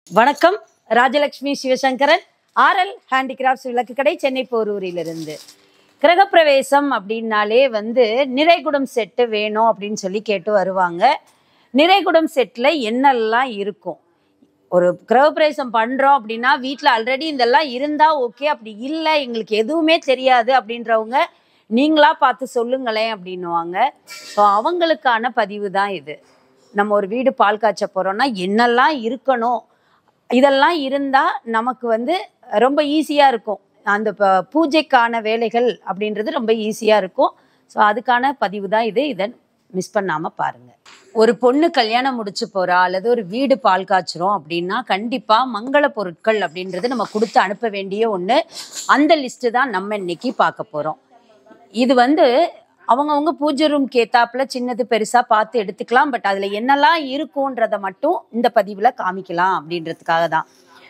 வணக்கம் Rajalakshmi Sivasankaran RL handicrafts விளக்கு கடை சென்னை போரூரிலிருந்து கிரகப்பிரவேசம் அப்படின்னாலே வந்து நிறைகுடம் செட்டு வேணும் அப்படின்னு சொல்லி கேட்டு வருவாங்க நிறைகுடம் செட்டில் என்னெல்லாம் இருக்கும் ஒரு கிரகப்பிரவேசம் பண்ணுறோம் அப்படின்னா வீட்டில் ஆல்ரெடி இதெல்லாம் இருந்தால் ஓகே அப்படி இல்லை எங்களுக்கு எதுவுமே தெரியாது அப்படின்றவங்க நீங்களா பார்த்து சொல்லுங்களேன் அப்படின்னுவாங்க ஸோ அவங்களுக்கான பதிவு தான் இது நம்ம ஒரு வீடு பால் காய்ச்ச போகிறோம்னா என்னெல்லாம் இருக்கணும் இதெல்லாம் இருந்தால் நமக்கு வந்து ரொம்ப ஈஸியாக இருக்கும் அந்த ப- பூஜைக்கான வேலைகள் அப்படின்றது ரொம்ப ஈஸியாக இருக்கும் ஸோ அதுக்கான பதிவு தான் இது இதை மிஸ் பண்ணாமல் பாருங்கள் ஒரு பொண்ணு கல்யாணம் முடிச்சு போகிறா அல்லது ஒரு வீடு பால் காய்ச்சுறோம் அப்படின்னா கண்டிப்பாக மங்கள பொருட்கள் அப்படின்றது நம்ம கொடுத்து அனுப்ப வேண்டிய ஒன்று அந்த லிஸ்ட்டு தான் நம்ம இன்னைக்கு பார்க்க போகிறோம் இது வந்து அவங்கவுங்க பூஜை ரூம் கேத்தாப்புல சின்னது பெருசா பார்த்து எடுத்துக்கலாம் பட் அதுல என்னெல்லாம் இருக்கும்ன்றத மட்டும் இந்த பதிவுல காமிக்கலாம் அப்படின்றதுக்காக தான்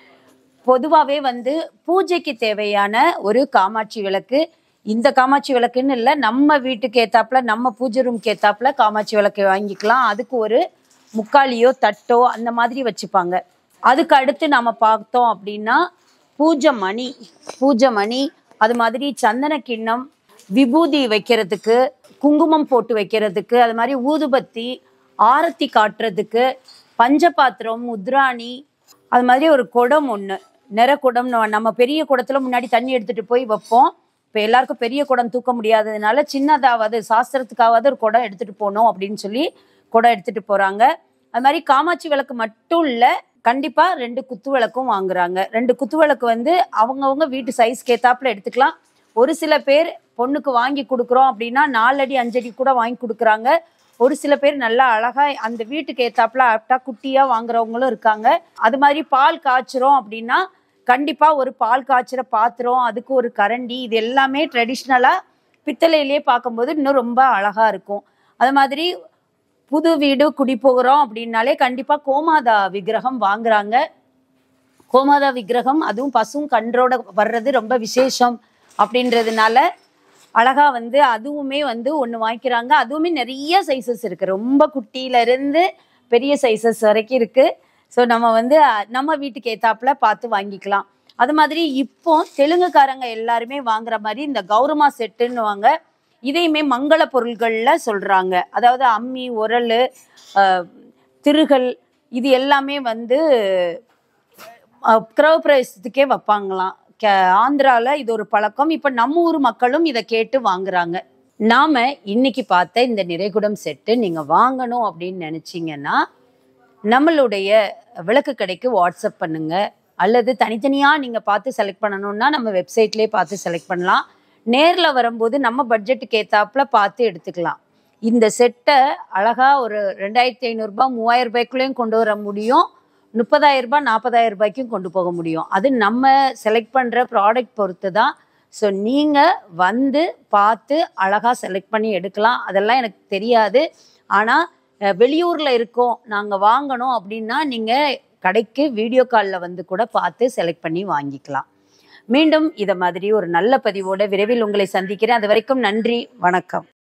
பொதுவாகவே வந்து பூஜைக்கு தேவையான ஒரு காமாட்சி விளக்கு இந்த காமாட்சி விளக்குன்னு இல்லை நம்ம வீட்டுக்கு ஏத்தாப்புல நம்ம பூஜை ரூம்க்கு ஏத்தாப்புல காமாட்சி விளக்கு வாங்கிக்கலாம் அதுக்கு ஒரு முக்காலியோ தட்டோ அந்த மாதிரி வச்சுப்பாங்க அதுக்கு அடுத்து நம்ம பார்த்தோம் அப்படின்னா பூஜை மணி பூஜை மணி அது மாதிரி சந்தன கிண்ணம் விபூதி வைக்கிறதுக்கு குங்குமம் போட்டு வைக்கிறதுக்கு அது மாதிரி ஊதுபத்தி ஆரத்தி காட்டுறதுக்கு பஞ்சபாத்திரம் முத்ராணி அது மாதிரி ஒரு குடம் ஒன்று நிற குடம் நம்ம பெரிய குடத்துல முன்னாடி தண்ணி எடுத்துட்டு போய் வைப்போம் இப்போ எல்லாருக்கும் பெரிய குடம் தூக்க முடியாததுனால சின்னதாவது சாஸ்திரத்துக்காவது ஒரு குடம் எடுத்துட்டு போகணும் அப்படின்னு சொல்லி குடம் எடுத்துட்டு போறாங்க அது மாதிரி காமாட்சி விளக்கு மட்டும் இல்லை கண்டிப்பா ரெண்டு குத்து விளக்கும் வாங்குறாங்க ரெண்டு குத்து விளக்கு வந்து அவங்கவங்க வீட்டு சைஸ்க்கு ஏத்தாப்புல எடுத்துக்கலாம் ஒரு சில பேர் பொண்ணுக்கு வாங்கி கொடுக்குறோம் அப்படின்னா நாலடி அஞ்சடி கூட வாங்கி கொடுக்குறாங்க ஒரு சில பேர் நல்லா அழகா அந்த வீட்டுக்கு ஏத்தாப்புல ஆப்டா குட்டியா வாங்குறவங்களும் இருக்காங்க அது மாதிரி பால் காய்ச்சுறோம் அப்படின்னா கண்டிப்பா ஒரு பால் காய்ச்சுற பாத்திரம் அதுக்கு ஒரு கரண்டி இது எல்லாமே ட்ரெடிஷ்னலா பித்தளையிலேயே பார்க்கும்போது இன்னும் ரொம்ப அழகா இருக்கும் அது மாதிரி புது வீடு குடி போகிறோம் அப்படின்னாலே கண்டிப்பா கோமாதா விக்கிரகம் வாங்குறாங்க கோமாதா விக்கிரகம் அதுவும் பசும் கன்றோட வர்றது ரொம்ப விசேஷம் அப்படின்றதுனால அழகா வந்து அதுவுமே வந்து ஒன்று வாங்கிக்கிறாங்க அதுவுமே நிறைய சைஸஸ் இருக்கு ரொம்ப குட்டியில இருந்து பெரிய சைஸஸ் வரைக்கும் இருக்கு ஸோ நம்ம வந்து அஹ், நம்ம வீட்டுக்கு ஏத்தாப்புல பார்த்து வாங்கிக்கலாம் அது மாதிரி இப்போ தெலுங்குக்காரங்க எல்லாருமே வாங்குற மாதிரி இந்த கௌரமா செட்டுன்னுவாங்க இதையுமே மங்கள பொருள்கள்ல சொல்றாங்க அதாவது அம்மி உரல் அஹ், திருகல் இது எல்லாமே வந்து அஹ், கிரகப்பிரவேசத்துக்கே வைப்பாங்களாம் கே ஆந்திரால இது ஒரு பழக்கம் இப்போ நம்ம ஊர் மக்களும் இதை கேட்டு வாங்குறாங்க நாம இன்னைக்கு பார்த்த இந்த நிறைகுடம் செட்டு நீங்க வாங்கணும் அப்படின்னு நினைச்சீங்கன்னா நம்மளுடைய விளக்கு கடைக்கு வாட்ஸ்அப் பண்ணுங்க அல்லது தனித்தனியா நீங்க பார்த்து செலக்ட் பண்ணணும்னா நம்ம வெப்சைட்லயே பார்த்து செலக்ட் பண்ணலாம் நேர்ல வரும்போது நம்ம பட்ஜெட்டுக்கு ஏத்தாப்புல பார்த்து எடுத்துக்கலாம் இந்த செட்டை அழகா ஒரு ரெண்டாயிரத்தி ஐநூறுரூபா மூவாயிரம் ரூபாய்க்குள்ளேயும் கொண்டு வர முடியும் முப்பதாயிரம் ரூபாய் நாற்பதாயிரம் ரூபாய்க்கும் கொண்டு போக முடியும் அது நம்ம செலக்ட் பண்ற ப்ராடக்ட் பொறுத்து தான் ஸோ நீங்க வந்து பார்த்து அழகா செலக்ட் பண்ணி எடுக்கலாம் அதெல்லாம் எனக்கு தெரியாது ஆனா அஹ், வெளியூர்ல இருக்கோம் நாங்க வாங்கணும் அப்படின்னா நீங்க கடைக்கு வீடியோ காலில் வந்து கூட பார்த்து செலக்ட் பண்ணி வாங்கிக்கலாம் மீண்டும் இதை மாதிரி ஒரு நல்ல பதிவோட விரைவில் உங்களை சந்திக்கிறேன் அது வரைக்கும் நன்றி வணக்கம்